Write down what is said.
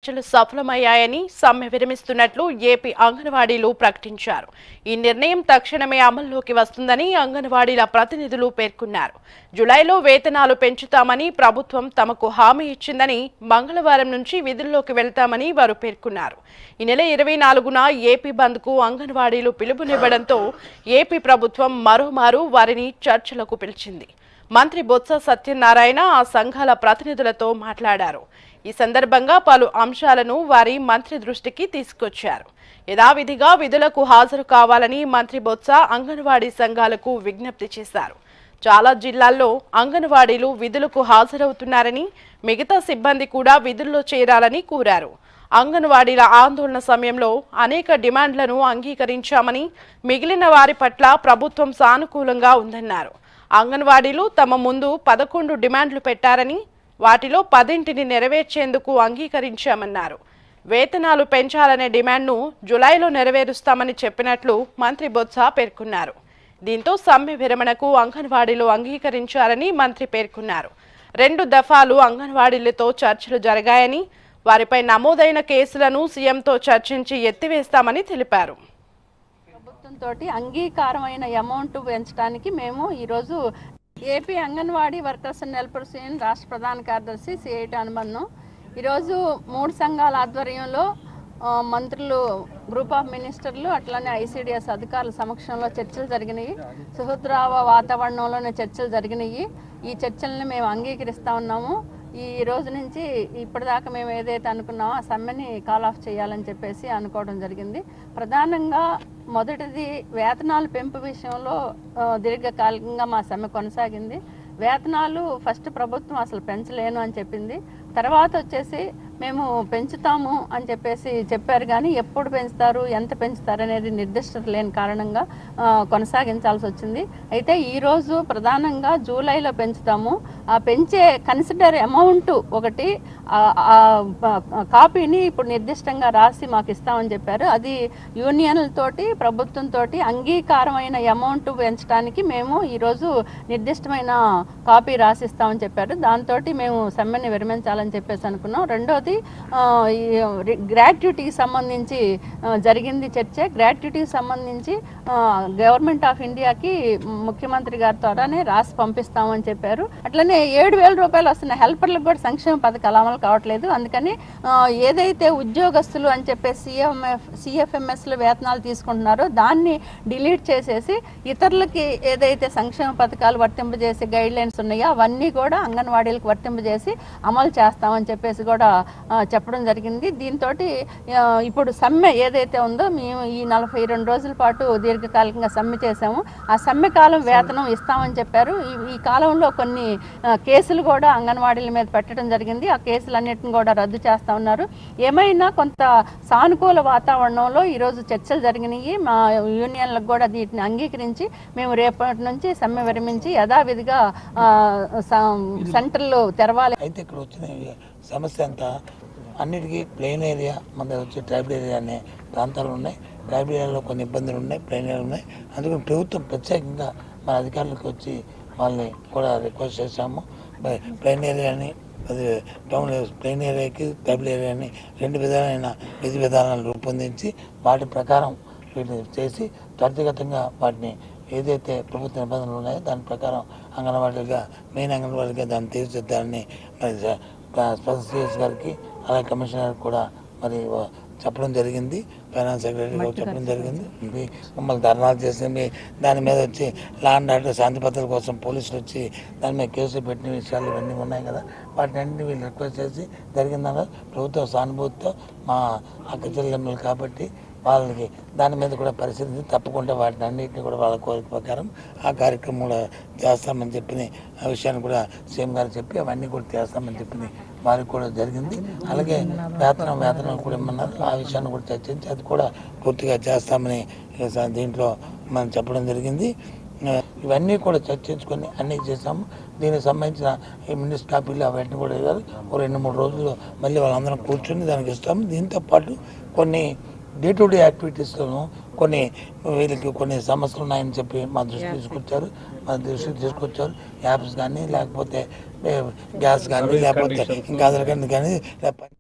చర్చలు సఫలమయ్యాయని సమ్మె విరమిస్తున్నట్లు ఏపీ అంగన్వాడీలు ప్రకటించారు ఈ నిర్ణయం తక్షణమే అమల్లోకి వస్తుందని అంగన్వాడీల ప్రతినిధులు పేర్కొన్నారు జులైలో వేతనాలు పెంచుతామని ప్రభుత్వం తమకు హామీ ఇచ్చిందని మంగళవారం నుంచి విధుల్లోకి వెళ్తామని వారు పేర్కొన్నారు ఈ నెల ఇరవై నాలుగున ఏపీ బంద్కు అంగన్వాడీలు పిలుపునివ్వడంతో ఏపీ ప్రభుత్వం మరోమారు వారిని చర్చలకు పిలిచింది మంత్రి బొత్స సత్యనారాయణ ఆ సంఘాల ప్రతినిధులతో మాట్లాడారు ఈ సందర్భంగా పలు అంశాలను వారి మంత్రి దృష్టికి తీసుకొచ్చారు యథావిధిగా విధులకు హాజరు కావాలని మంత్రి బొత్స అంగన్వాడీ సంఘాలకు విజ్ఞప్తి చేశారు చాలా జిల్లాల్లో అంగన్వాడీలు విధులకు హాజరవుతున్నారని మిగతా సిబ్బంది కూడా విధుల్లో చేరాలని కోరారు అంగన్వాడీల ఆందోళన సమయంలో అనేక డిమాండ్లను అంగీకరించామని మిగిలిన వారి పట్ల ప్రభుత్వం సానుకూలంగా ఉందన్నారు అంగన్వాడీలు తమ ముందు పదకొండు డిమాండ్లు పెట్టారని వాటిలో పదింటిని నెరవేర్చేందుకు అంగీకరించామన్నారు వేతనాలు పెంచాలనే డిమాండ్ను జులైలో నెరవేరుస్తామని చెప్పినట్లు మంత్రి బొత్స పేర్కొన్నారు దీంతో సమ్మె విరమణకు అంగన్వాడీలు అంగీకరించారని మంత్రి పేర్కొన్నారు రెండు దఫాలు అంగన్వాడీలతో చర్చలు జరిగాయని వారిపై నమోదైన కేసులను సీఎంతో చర్చించి ఎత్తివేస్తామని తెలిపారు ప్రభుత్వంతో అంగీకారమైన అమౌంట్ పెంచడానికి మేము ఈరోజు AP anganwadi workers and helpers union రాష్ట్ర ప్రధాన కార్యదర్శి సిఐటి అనుబంధం ఈరోజు మూడు సంఘాల ఆధ్వర్యంలో ఆ, మంత్రులు గ్రూప్ ఆఫ్ మినిస్టర్లు అట్లానే ఐసీడీఎస్ అధికారుల సమక్షంలో చర్చలు జరిగినాయి సుహృద్రావ వాతావరణంలోనే చర్చలు జరిగినాయి ఈ చర్చల్ని మేము అంగీకరిస్తా ఉన్నాము ఈ రోజు నుంచి ఇప్పటిదాకా మేము ఏదైతే అనుకున్నామో ఆ సమ్మెని కాల్ ఆఫ్ చేయాలని చెప్పేసి అనుకోవడం జరిగింది ప్రధానంగా మొదటిది వేతనాల పెంపు విషయంలో ఆ, దీర్ఘకాలికంగా మా సమ్మె కొనసాగింది వేతనాలు ఫస్ట్ ప్రభుత్వం అసలు పెంచలేను అని చెప్పింది తర్వాత వచ్చేసి మేము పెంచుతాము అని చెప్పేసి చెప్పారు కానీ ఎప్పుడు పెంచుతారు ఎంత పెంచుతారు అనేది నిర్దిష్టత లేని కారణంగా ఆ, కొనసాగించాల్సి వచ్చింది అయితే ఈరోజు ప్రధానంగా జూలైలో పెంచుతాము ఆ పెంచే కన్సిడర్ అమౌంట్ ఒకటి ఆ, ఆ, ఆ, కాపీని ఇప్పుడు నిర్దిష్టంగా రాసి మాకు ఇస్తామని చెప్పారు అది యూనియన్లతోటి ప్రభుత్వంతో అంగీకారమైన అమౌంట్ పెంచడానికి మేము ఈరోజు నిర్దిష్టమైన కాపీ రాసిస్తామని చెప్పారు దాంతో మేము సమ్మెని విరమించాలని చెప్పేసి అనుకున్నాం రెండోది ఆ, ఈ గ్రాట్యుటీకి సంబంధించి ఆ, జరిగింది చర్చ గ్రాట్యుటీకి సంబంధించి గవర్నమెంట్ ఆఫ్ ఇండియాకి ముఖ్యమంత్రి గారి ద్వారానే రాసి పంపిస్తామని చెప్పారు అట్లనే ఏడు వేల రూపాయలు వస్తున్న హెల్పర్లకు కూడా సంక్షేమ పథకాలు అమలు కావట్లేదు అందుకని ఆ, ఏదైతే ఉద్యోగస్తులు అని చెప్పేసి సిఎంఎఫ్ సిఎఫ్ఎంఎస్లు వేతనాలు తీసుకుంటున్నారో దాన్ని డిలీట్ చేసేసి ఇతరులకి ఏదైతే సంక్షేమ పథకాలు వర్తింపజేసే గైడ్ లైన్స్ ఉన్నాయో అవన్నీ కూడా అంగన్వాడీలకు వర్తింపజేసి అమలు చేస్తామని చెప్పేసి కూడా ఆ, చెప్పడం జరిగింది దీంతో ఇప్పుడు సమ్మె ఏదైతే ఉందో మేము ఈ నలభై రెండు రోజుల పాటు దీర్ఘకాలికంగా సమ్మె చేసాము ఆ సమ్మె కాలం వేతనం ఇస్తామని చెప్పారు ఈ- ఈ కాలంలో కొన్ని ఆ, కేసులు కూడా అంగన్వాడీల మీద పెట్టడం జరిగింది ఆ కేసులన్నిటిని కూడా రద్దు చేస్తా ఉన్నారు ఏమైనా కొంత సానుకూల వాతావరణంలో ఈరోజు చర్చలు జరిగినాయి మా యూనియన్లకు కూడా వీటిని అంగీకరించి మేము రేపటి నుంచి సమ్మె విరమించి యథావిధిగా ఆ, స- సెంటర్లు తెరవాలి అయితే ఇక్కడ వచ్చిన ఈ సమస్య అంతా అన్నిటికీ ప్లెయిన్ ఏరియా మన దగ్గర వచ్చే ట్రైబల్ ఏరియా అనే ప్రాంతాలు ఉన్నాయి ట్రైబల్ ఏరియాలో కొన్ని ఇబ్బందులు ఉన్నాయి ప్లెయిన్ ఏరియా ఉన్నాయి అందుకని ప్రభుత్వం ప్రత్యేకంగా మన అధికారులకు వచ్చి వాళ్ళని కూడా రిక్వెస్ట్ చేశాము మరి ప్లెయిన్ ఏరియాని అది టౌన్ ప్లెయిన్ ఏరియాకి ట్రైబల్ ఏరియాని రెండు విధాలైన విధి విధానాలు రూపొందించి వాటి ప్రకారం వీటిని చేసి త్వరితగతంగా వాటిని ఏదైతే ప్రభుత్వ నిబంధనలు ఉన్నాయో దాని ప్రకారం అంగన్వాడీగా మెయిన్ అంగన్వాడీగా దాన్ని తీర్చిదిద్దాలని మరి జ- కా- స్పెషల్ సిఎస్ గారికి అలాగే కమిషనర్ గారికి కూడా మరి వ- చెప్పడం జరిగింది ఫైనాన్స్ సెక్రటరీ గారికి చెప్పడం జరిగింది మీ మమ్మల్ని ధర్నాలు చేసి మీ దాని మీద వచ్చి లా అండ్ ఆర్డర్ శాంతి భద్రతల కోసం పోలీసులు వచ్చి దాని మీద కేసులు పెట్టిన విషయాలు ఇవన్నీ ఉన్నాయి కదా వాటిని అన్ని వీళ్ళు రిక్వెస్ట్ చేసి జరిగిందన్న ప్రభుత్వ సానుభూతితో మా అక్క చెల్లెమ్మలు కాబట్టి వాళ్ళకి దాని మీద కూడా పరిశీలించి తప్పకుండా వాటిని అన్నింటినీ కూడా వాళ్ళ కోరిక ప్రకారం ఆ కార్యక్రమం కూడా చేస్తామని చెప్పి ఆ విషయాన్ని కూడా సీఎం గారు చెప్పి అవన్నీ కూడా చేస్తామని చెప్పి వారికి కూడా జరిగింది అలాగే వేతనం వేతనం కూడా ఇమ్మన్నారు ఆ విషయాన్ని కూడా చర్చించి అది కూడా పూర్తిగా చేస్తామని స- దీంట్లో మనం చెప్పడం జరిగింది ఆ, ఇవన్నీ కూడా చర్చించుకొని అన్నీ చేసాము దీనికి సంబంధించిన ఈ మినిస్టర్ కాపీలు అవన్నీ కూడా ఇవ్వాలి ఓ రెండు మూడు రోజులు మళ్ళీ వాళ్ళందరం కూర్చొని దానికి ఇస్తాము దీంతో పాటు కొన్ని డే టు డే యాక్టివిటీస్లోనూ కొన్ని వీళ్ళకి కొన్ని సమస్యలు ఉన్నాయని చెప్పి మా దృష్టికి తీసుకొచ్చారు మా దృష్టికి తీసుకొచ్చారు యాప్స్ కానీ లేకపోతే ఏ, గ్యాస్ కానీ లేకపోతే ఇంకా అదర్ కానీ కానీ లేకపోతే